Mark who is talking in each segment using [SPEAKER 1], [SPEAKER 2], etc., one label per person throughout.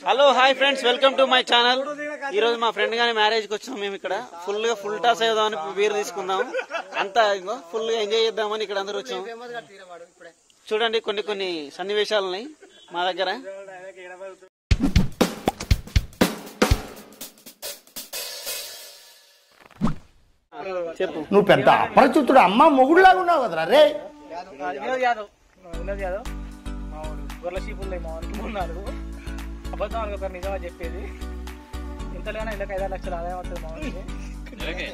[SPEAKER 1] Hello hi friends welcome to my channel ఈ రోజు మా ఫ్రెండ్ గాని మ్యారేజ్ కి వచ్చాం మేము ఇక్కడ ఫుల్ గా ఫుల్ టాస్ అయ్యామని బీర్ తీసుకుందాం అంతా ఫుల్ గా ఎంజాయ్ చేద్దామని ఇక్కడ అందరూ వచ్చాం చూడండి కొన్ని కొన్ని సన్నివేశాలు ఉన్నాయి మా దగ్గర చెప్పు
[SPEAKER 2] నువ్వు పెద్ద అపరిచితుడు అమ్మ మొగుడులాగా ఉన్నావు కదరా రే
[SPEAKER 3] వినోద్ యాదవ్ వినోద్ యాదవ్ మా వాడు గొర్రెల షీప్ ఉన్నాయి మా వాడికి మూడు నాలుగు అబద్ధం అనుకోరు నిజమా చెప్పేది ఇంతలోనే ఇళ్ళకి ఐదారు లక్షలు ఆదాయం వస్తుంది మా వాడికి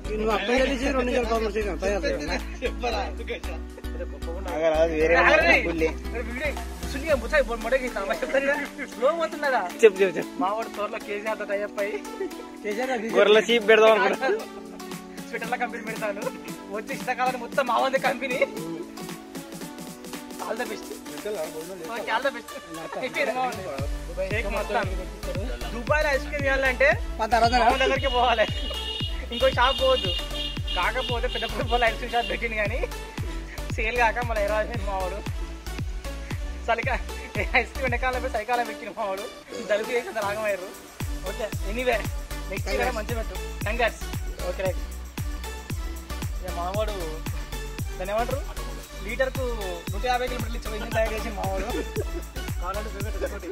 [SPEAKER 1] చెప్పు చెప్పు చెప్పు
[SPEAKER 3] మా వాడు త్వరలో కేసీఆర్ తో టైప్ అయ్యి
[SPEAKER 1] గొర్రెల చీప్ పెడదాం అనుకుంటా
[SPEAKER 3] హాస్పిటల్ కంపెనీ పెడతాను వచ్చి ఇష్టకాలని మొత్తం మా వాళ్ళ company all the best all the best Dubai లో ఐస్ క్రీమ్ ఇవ్వాలంటే మా దగ్గరికి పోవాలి ఇంకో షాప్ పోవద్దు కాకపోతే పెద్ద పెద్ద ఐస్ క్రీమ్ షాప్ పెట్టింది కానీ సేల్ కాక మళ్ళీ ఇరవై వేలు మావాడు చలిక ఐస్ క్రీమ్ వెనకాల పోయి సైకాలం పెట్టిన మావాడు దలుపు చేసి అంత రాగమయ్యారు ఓకే ఎనీవే నెక్స్ట్ ఇయర్ మంచిగా పెట్టు కంగ్రాట్స్ ఓకే రైట్ ఇక మావాడు దాన్ని ఏమంటారు లీటర్ కు నూట యాభై కిలోమీటర్లు ఇచ్చి ఇంజిన్ తయారు చేసి మావాడు కావాలంటే చూపెట్టు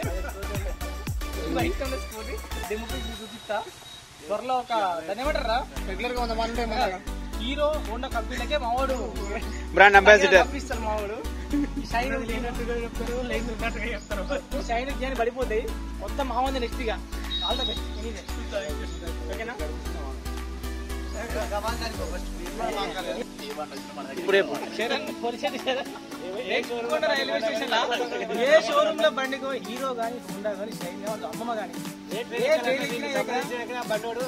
[SPEAKER 3] బైక్ ఉన్న స్కూటీ డెమో పీస్ చూపిస్తా త్వరలో ఒక దాన్ని ఏమంటారా రెగ్యులర్ గా వంద మంది ఉంటాయి హీరో ఉన్న కంపెనీలకే మావాడు
[SPEAKER 1] బ్రాండ్ అంబాసిడర్
[SPEAKER 3] పంపిస్తారు మావాడు షైన్ లేనట్టుగా చెప్తారు లేదు ఉన్నట్టుగా చెప్తారు షైన్ జ్ఞాని పడిపోతాయి మొత్తం మావాడి నెక్స్ట్ ఇక ఆల్ ద బెస్ట్ ఓకేనా
[SPEAKER 1] ఇప్పుడే
[SPEAKER 3] Sharan police Sharan Nekkonda railway station లా ఏ షోరూమ్ లో బండి హీరో గానీ హోండా గానీ షైన్ వాళ్ళ అమ్మమ్మ గానీ ఏ ట్రైన్ ఎక్కినా బండోడు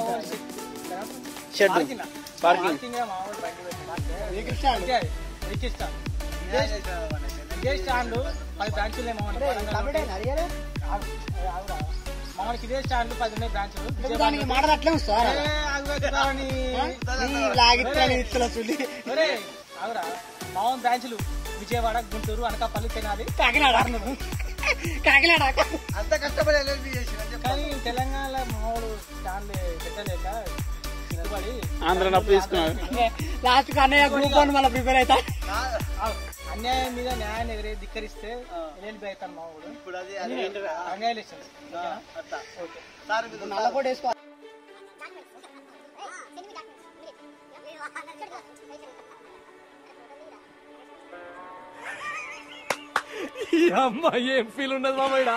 [SPEAKER 1] షెడ్
[SPEAKER 3] పార్కింగ్
[SPEAKER 1] పార్కింగ్
[SPEAKER 3] పార్కింగ్ మా వాడు బండి పెట్టి వెహికల్ స్టాండ్ వెహికల్ స్టాండ్ ఇదే స్టాండ్ పది బ్రాంచులు ఏమో మామూలుగా ఇదే స్టాండ్ పది ఉన్నాయి బ్రాంచులు
[SPEAKER 2] మాట్లాడట్లే
[SPEAKER 3] ఏ, ఆగుబెట్టుకోవాలని. ఒరే, ఆగురా. మామూలు బ్రాంచులు విజయవాడ గుంటూరు అనకాపల్లి తెనాలి కాకినాడ కాకినాడ అంత కష్టపడి కానీ తెలంగాణలో మామూలు స్టాండ్ పెట్టలేక సిగ్గుపడి
[SPEAKER 1] ఆంధ్ర నప్పు తీసుకున్నారు
[SPEAKER 2] లాస్ట్ అన్నయ్య గ్రూప్ వన్ మళ్ళీ ప్రిపేర్ అవుతా
[SPEAKER 3] ఆ, అన్యాయం మీద న్యాయాన్ని ఎదురే ధిక్కరిస్తే ఎల్ఎల్బి అవుతాను మా వాడు అన్యాయం లేదు ఓకే
[SPEAKER 2] నల్లకోట వేసుకో
[SPEAKER 3] అమ్మ ఏం ఫీల్ ఉండదు మామయ్య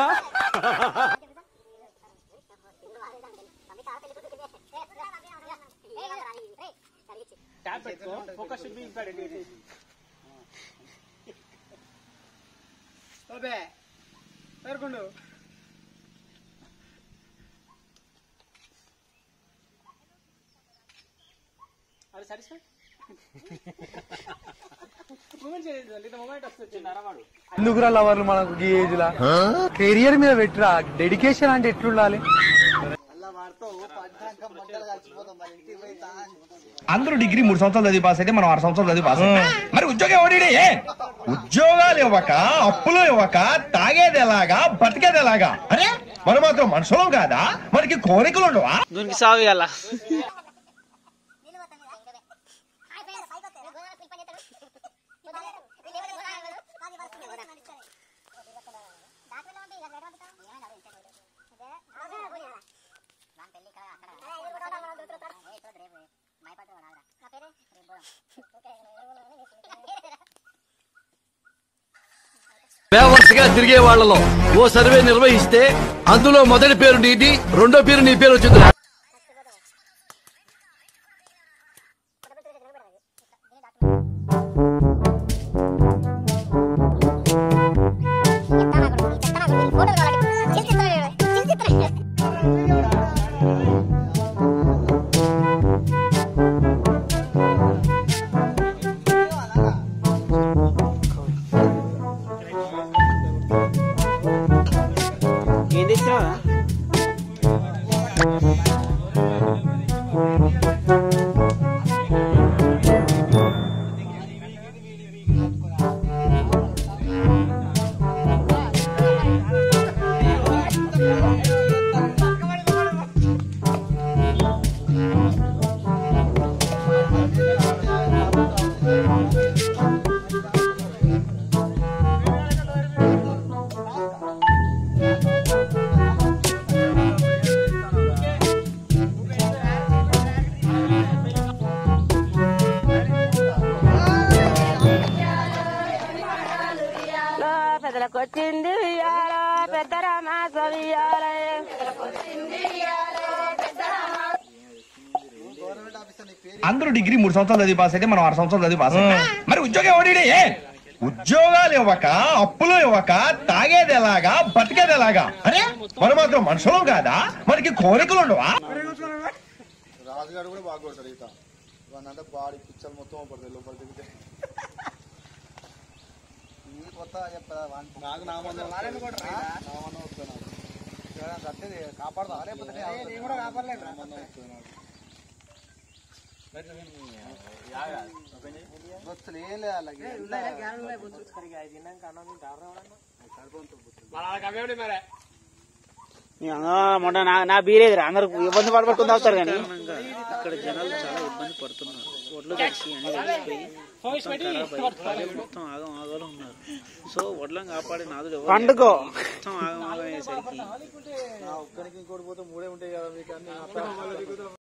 [SPEAKER 3] ట్యాప్ పెట్టుకో focus should be inside it ఓబే పేర్కొండు అది సాటిస్ఫై మూమెంట్ చేయలేదు లేదా మూమెంట్ వస్తుంది నరవాడు
[SPEAKER 4] ఎందుకురా లవర్లు మనకు ఈ ఏజ్ లా కెరియర్ మీద పెట్టిరా డెడికేషన్ అంటే ఎట్లుండాలి
[SPEAKER 5] అందరూ డిగ్రీ మూడు సంవత్సరాలు చదివి పాస్ అయితే మనం ఆరు సంవత్సరాలు చదివి పాస్ అయ్యాం. మరి ఉద్యోగం ఎవడి ఉద్యోగాలు ఇవ్వక అప్పులు ఇవ్వక తాగేది ఎలాగా బతికేది ఎలాగా అరే మనం మాత్రం మనుషులం కాదా మనకి కోరికలు ఉండవా
[SPEAKER 1] దీనికి సాగు ఇవ్వాలా
[SPEAKER 6] గా తిరిగే వాళ్ళలో ఓ సర్వే నిర్వహిస్తే అందులో మొదటి పేరు నీది రెండో పేరు నీ పేరు వచ్చింది
[SPEAKER 1] ఏం తెచ్చినావా
[SPEAKER 7] పెద్దలకు వచ్చింది ఉయ్యాల పెద్ద రామాస ఉయ్యాల
[SPEAKER 5] అందరూ డిగ్రీ మూడు సంవత్సరాలు చదివి పాస్ అయితే మనం ఆరు సంవత్సరాలు చదివి పాస్ అయ్యాం. మరి ఉద్యోగం ఎవడి ఏ ఉద్యోగాలు ఇవ్వక అప్పులు ఇవ్వక తాగేది ఎలాగా బతికేది ఎలాగా అరే మనం మాత్రం మనుషులం కాదా మనకి కోరికలు ఉండవా
[SPEAKER 8] రాజుగారు కూడా బాగా కొడతాడు ఈత వాడిని అంటే బాడీ పిచ్చలు మొత్తం పడతాయి లోపల దిగితే ఈ కొత్త చెప్తా నాకు నా మంది కాపాడదా లేకపోతే నేను కూడా కాపాడలేదు బొచ్చులు ఏం లేదు అలాగే
[SPEAKER 1] ఈ అంగ- మొన్న నా నా బీరేదిరా అందరు ఇబ్బంది పడబట్టుకుని తాగుతారు కానీ ఇక్కడ జనాలు చాలా ఇబ్బంది పడుతున్నారు ఒడ్లు తడిసి అన్ని తడిసిపోయి మొత్తం ఖరాబ్ అయ్యి మొత్తం ఆగం ఆగలో ఉన్నారు సో వడ్లను కాపాడే నాదుడు ఎవరు పండుకో మొత్తం ఆగం ఆగం అయ్యేసరికి
[SPEAKER 8] ఒక్కరికి ఇంకోటి పోతే మూడే ఉంటాయి కదా మీకు అన్ని